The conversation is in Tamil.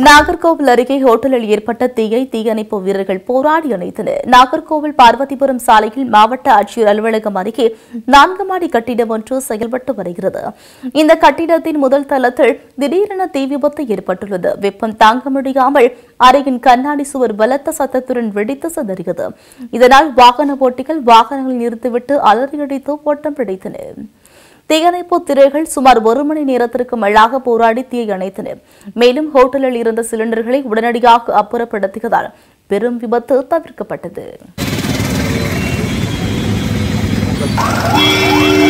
நாகர்கோவில் அருகே ஹோட்டலில் ஏற்பட்ட தீயை தீயணைப்பு வீரர்கள் போராடி அணைத்தனர் நாகர்கோவில் பார்வதிபுரம் சாலையில் மாவட்ட ஆட்சியர் அலுவலகம் அருகே நான்கு மாடி கட்டிடம் ஒன்று செயல்பட்டு வருகிறது இந்த கட்டிடத்தின் முதல் தளத்தில் திடீரென தீ விபத்து ஏற்பட்டுள்ளது வெப்பம் தாங்க முடியாமல் அறையின் கண்ணாடி சுவர் பலத்த சத்தத்துடன் வெடித்து சிதறியது இதனால் வாகன ஓட்டிகள் வாகனங்களை நிறுத்திவிட்டு அலறியடித்து ஓட்டம் பிடித்தனர் தீயணைப்பு திரைகள் சுமார் ஒரு மணி நேரத்திற்கு மேலாக போராடி தீயை அணைத்தனர் மேலும் ஹோட்டலில் இருந்த சிலிண்டர்களை உடனடியாக அப்புறப்படுத்தியதால் பெரும் விபத்து தவிர்க்கப்பட்டது